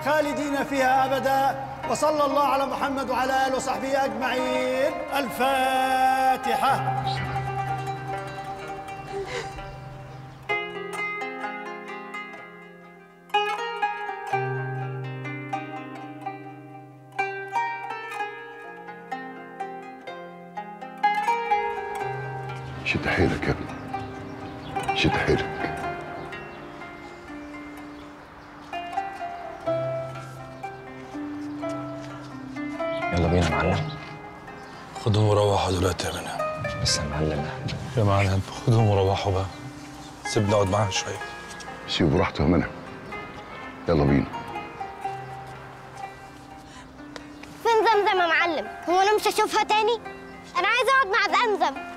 خالدين فيها أبدا وصلى الله على محمد وعلى آله وصحبه أجمعين الفاتحة شد حيلك يا ابني شد حيلك يلا بينا يا معلم خدهم وروحوا دلوقتي يا غنى بس يا معلم يا معلم خدهم وروحوا بقى سيبني اقعد معاهم شويه سيبه براحته يا منى يلا بينا فين زمزم يا معلم هو انا مش هشوفها تاني انا عايزه اقعد مع زمزم